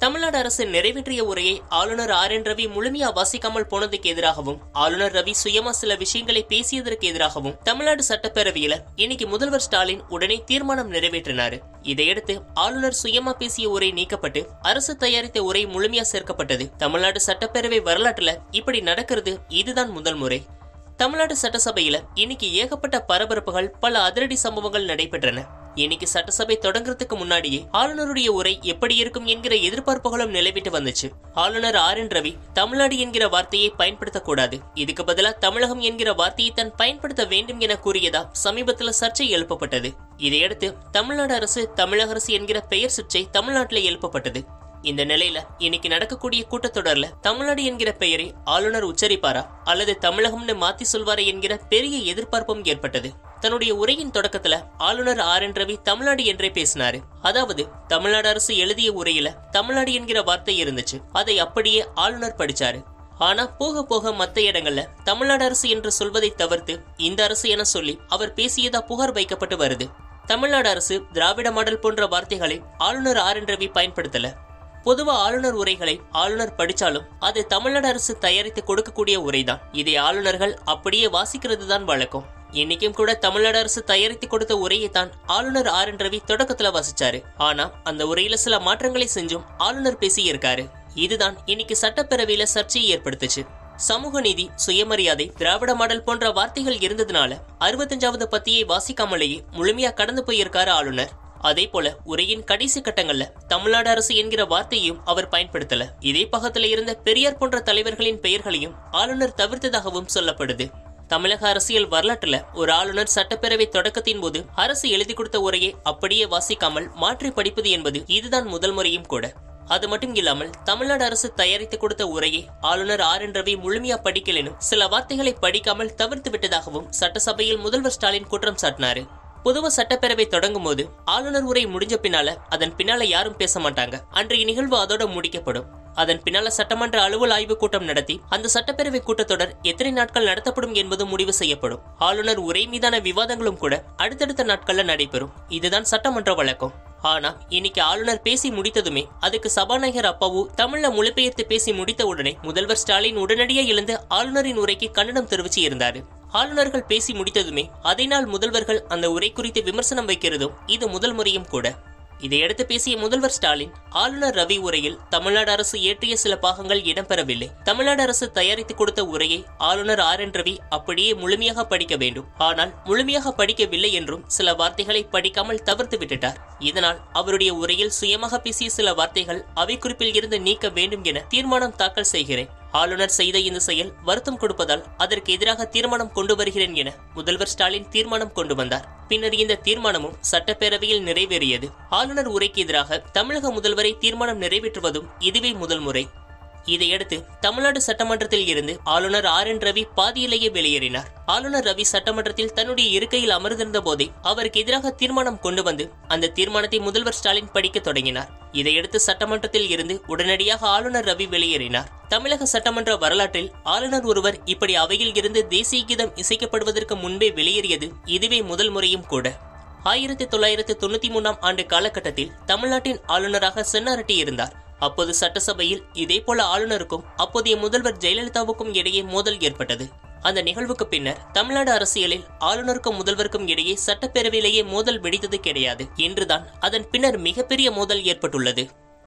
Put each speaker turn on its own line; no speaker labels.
தமிழ்நாடு அரசு நிறைவேற்றிய உரையை ஆளுநர் ஆர் என் ரவி முழுமையா வாசிக்காமல் போனதுக்கு எதிராகவும் ஆளுநர் ரவி சுயமா சில விஷயங்களை பேசியதற்கு எதிராகவும் தமிழ்நாடு சட்டப்பேரவையில இன்னைக்கு முதல்வர் ஸ்டாலின் உடனே தீர்மானம் நிறைவேற்றினாரு இதையடுத்து ஆளுநர் சுயமா பேசிய உரை நீக்கப்பட்டு அரசு தயாரித்த உரை முழுமையா சேர்க்கப்பட்டது தமிழ்நாடு சட்டப்பேரவை வரலாற்றுல இப்படி நடக்கிறது இதுதான் முதல் முறை தமிழ்நாடு சட்டசபையில இன்னைக்கு ஏகப்பட்ட பரபரப்புகள் பல அதிரடி சம்பவங்கள் நடைபெற்றன இன்னைக்கு சட்டசபை தொடங்குறதுக்கு முன்னாடியே ஆளுநருடைய உரை எப்படி இருக்கும் என்கிற எதிர்பார்ப்புகளும் நிலவிட்டு வந்துச்சு ஆளுநர் ஆர் என் ரவி தமிழ்நாடு என்கிற வார்த்தையை பயன்படுத்தக்கூடாது இதுக்கு பதிலா தமிழகம் என்கிற வார்த்தையை தான் பயன்படுத்த வேண்டும் என கூறியதா சமீபத்துல சர்ச்சை எழுப்பப்பட்டது இதையடுத்து தமிழ்நாடு அரசு தமிழக அரசு என்கிற பெயர் சர்ச்சை தமிழ்நாட்டில் எழுப்பப்பட்டது இந்த நிலையில இன்னைக்கு நடக்கக்கூடிய கூட்டத்தொடர்ல தமிழ்நாடு என்கிற பெயரை ஆளுநர் உச்சரிப்பாரா அல்லது தமிழகம்னு மாத்தி சொல்வாரா என்கிற பெரிய எதிர்பார்ப்பும் ஏற்பட்டது தன்னுடைய உரையின் தொடக்கத்துல ஆளுநர் ஆர் என் ரவி தமிழ்நாடு என்றே பேசினாரு அதாவது தமிழ்நாடு அரசு எழுதிய உரையில தமிழ்நாடு என்கிற வார்த்தை இருந்துச்சு அதை அப்படியே ஆளுநர் படிச்சாரு ஆனா போக போக மத்த இடங்கள்ல தமிழ்நாடு அரசு என்று சொல்வதை தவிர்த்து இந்த அரசு என சொல்லி அவர் பேசியதா புகார் வைக்கப்பட்டு வருது தமிழ்நாடு அரசு திராவிட மாடல் போன்ற வார்த்தைகளை ஆளுநர் ஆர் என் ரவி பயன்படுத்தல பொதுவா ஆளுநர் உரைகளை ஆளுநர் படிச்சாலும் அது தமிழ்நாடு அரசு தயாரித்து கொடுக்கக்கூடிய உரைதான் இதை ஆளுநர்கள் அப்படியே வாசிக்கிறது தான் வழக்கம் இன்னைக்கும் கூட தமிழ்நாடு அரசு தயாரித்து கொடுத்த உரையை தான் ஆளுநர் ஆர் என் ரவி தொடக்கத்துல வாசிச்சாரு ஆனா அந்த உரையில சில மாற்றங்களை செஞ்சும் ஆளுநர் பேசியிருக்காரு இதுதான் இன்னைக்கு சட்டப்பேரவையில சர்ச்சையை ஏற்படுத்துச்சு சமூக நீதி சுயமரியாதை திராவிட மாடல் போன்ற வார்த்தைகள் இருந்ததுனால அறுபத்தஞ்சாவது பத்தியை வாசிக்காமலேயே முழுமையா கடந்து போயிருக்காரு ஆளுநர் அதே போல உரையின் கடைசி கட்டங்கள்ல தமிழ்நாடு அரசு என்கிற வார்த்தையும் அவர் பயன்படுத்தல இதே பக்கத்துல இருந்த பெரியார் போன்ற தலைவர்களின் பெயர்களையும் ஆளுநர் தவிர்த்ததாகவும் சொல்லப்படுது தமிழக அரசியல் வரலாற்றுல ஒரு ஆளுநர் சட்டப்பேரவை தொடக்கத்தின் போது அரசு எழுதி கொடுத்த உரையை அப்படியே வாசிக்காமல் மாற்றி படிப்பது என்பது இதுதான் முதல் முறையும் கூட அது மட்டும் இல்லாமல் தமிழ்நாடு அரசு தயாரித்து கொடுத்த உரையை ஆளுநர் ஆர் என் ரவி முழுமையா படிக்கலனும் சில வார்த்தைகளை படிக்காமல் தவிர்த்து விட்டதாகவும் சட்டசபையில் முதல்வர் ஸ்டாலின் குற்றம் சாட்டினாரு பொதுவா சட்டப்பேரவை தொடங்கும் போது ஆளுநர் உரை முடிஞ்ச பின்னால அதன் பின்னால யாரும் பேச மாட்டாங்க அன்றைய நிகழ்வு அதோட முடிக்கப்படும் அதன் பின்னால சட்டமன்ற அலுவல் ஆய்வு கூட்டம் நடத்தி அந்த சட்டப்பேரவை கூட்டத்தொடர் எத்தனை நாட்கள் நடத்தப்படும் என்பது முடிவு செய்யப்படும் ஆளுநர் உரை மீதான விவாதங்களும் கூட அடுத்தடுத்த நாட்கள்ல நடைபெறும் இதுதான் சட்டமன்ற வழக்கம் ஆனா இன்னைக்கு ஆளுநர் பேசி முடித்ததுமே அதுக்கு சபாநாயகர் அப்பாவு தமிழ்ல மொழிபெயர்த்து பேசி முடித்த உடனே முதல்வர் ஸ்டாலின் உடனடியே எழுந்து ஆளுநரின் உரைக்கு கண்டனம் தெரிவிச்சு இருந்தாரு ஆளுநர்கள் பேசி முடித்ததுமே அதே நாள் முதல்வர்கள் அந்த உரை குறித்து விமர்சனம் வைக்கிறதும் இது முதல் முறையும் கூட இதையடுத்து பேசிய முதல்வர் ஸ்டாலின் ஆளுநர் ரவி உரையில் தமிழ்நாடு அரசு இயற்றிய சில பாகங்கள் இடம்பெறவில்லை தமிழ்நாடு அரசு தயாரித்து கொடுத்த உரையை ஆளுநர் ஆர் என் ரவி அப்படியே முழுமையாக படிக்க வேண்டும் ஆனால் முழுமையாக படிக்கவில்லை என்றும் சில வார்த்தைகளை படிக்காமல் தவிர்த்து விட்டுட்டார் இதனால் அவருடைய உரையில் சுயமாக பேசிய சில வார்த்தைகள் அவை குறிப்பில் இருந்து நீக்க வேண்டும் என தீர்மானம் தாக்கல் செய்கிறேன் ஆளுநர் செய்த இந்த செயல் வருத்தம் கொடுப்பதால் அதற்கு எதிராக தீர்மானம் கொண்டு வருகிறேன் என முதல்வர் ஸ்டாலின் தீர்மானம் கொண்டு வந்தார் பின்னர் இந்த தீர்மானமும் சட்டப்பேரவையில் நிறைவேறியது ஆளுநர் உரைக்கு எதிராக தமிழக முதல்வரை தீர்மானம் நிறைவேற்றுவதும் இதுவே முதல் முறை இதையடுத்து தமிழ்நாடு சட்டமன்றத்தில் இருந்து ஆளுநர் ஆர் என் ரவி பாதியிலேயே வெளியேறினார் ஆளுநர் ரவி சட்டமன்றத்தில் தன்னுடைய இருக்கையில் அமர்ந்திருந்த போதே அவருக்கு எதிராக தீர்மானம் கொண்டு வந்து அந்த தீர்மானத்தை முதல்வர் ஸ்டாலின் படிக்க தொடங்கினார் இதையடுத்து சட்டமன்றத்தில் இருந்து உடனடியாக ஆளுநர் ரவி வெளியேறினார் தமிழக சட்டமன்ற வரலாற்றில் ஆளுநர் ஒருவர் இப்படி அவையில் இருந்து தேசிய கீதம் இசைக்கப்படுவதற்கு முன்பே வெளியேறியது இதுவே முதல் முறையும் கூட ஆயிரத்தி தொள்ளாயிரத்தி தொண்ணூத்தி மூணாம் ஆண்டு காலகட்டத்தில் தமிழ்நாட்டின் ஆளுநராக சென்னாரெட்டி இருந்தார் அப்போது சட்டசபையில் இதே போல ஆளுநருக்கும் அப்போதைய முதல்வர் ஜெயலலிதாவுக்கும் இடையே மோதல் ஏற்பட்டது அந்த நிகழ்வுக்கு பின்னர் தமிழ்நாடு அரசியலில் ஆளுநருக்கும் முதல்வருக்கும் இடையே சட்டப்பேரவையிலேயே மோதல் வெடித்தது கிடையாது என்றுதான் அதன் பின்னர் மிகப்பெரிய மோதல் ஏற்பட்டுள்ளது